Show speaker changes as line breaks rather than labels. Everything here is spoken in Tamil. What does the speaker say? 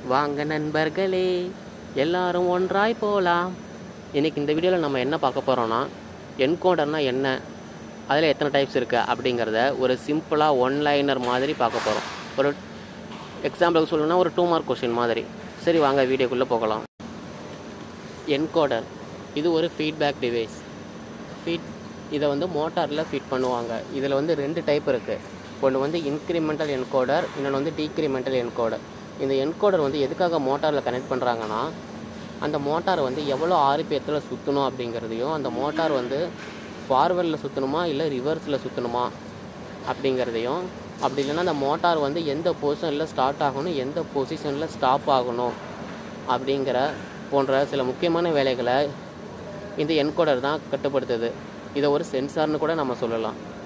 வாங்க நண்பர்களே எல்லாரும் ஒன்றாய் போகலாம் இன்னைக்கு இந்த வீடியோவில் நம்ம என்ன பார்க்க போகிறோம்னா என்கோடர்னா என்ன அதில் எத்தனை டைப்ஸ் இருக்குது அப்படிங்கிறத ஒரு சிம்பிளாக ஒன் லைனர் மாதிரி பார்க்க போகிறோம் ஒரு எக்ஸாம்பிளுக்கு சொல்லணும்னா ஒரு டூ மார்க் கொஸ்டின் மாதிரி சரி வாங்க வீடியோக்குள்ளே போகலாம் என்கோடர் இது ஒரு ஃபீட்பேக் டிவைஸ் ஃபீட் இதை வந்து மோட்டாரில் ஃபிட் பண்ணுவாங்க இதில் வந்து ரெண்டு டைப் இருக்குது ஒன்று வந்து இன்க்ரிமெண்டல் என்கோடர் இன்னொன்று வந்து டீக்ரிமெண்டல் என்கோடர் இந்த என்கோடர் வந்து எதுக்காக மோட்டாரில் கனெக்ட் பண்ணுறாங்கன்னா அந்த மோட்டார் வந்து எவ்வளோ ஆர்பிஎத்தில் சுற்றணும் அப்படிங்கிறதையும் அந்த மோட்டார் வந்து ஃபார்வர்டில் சுற்றணுமா இல்லை ரிவர்ஸில் சுற்றணுமா அப்படிங்கிறதையும் அப்படி இல்லைன்னா அந்த மோட்டார் வந்து எந்த பொசிஷனில் ஸ்டார்ட் ஆகணும் எந்த பொசிஷனில் ஸ்டாப் ஆகணும் அப்படிங்கிற போன்ற சில முக்கியமான வேலைகளை இந்த என்கோடர் தான் கட்டுப்படுத்துது இதை ஒரு சென்சார்னு கூட நம்ம சொல்லலாம்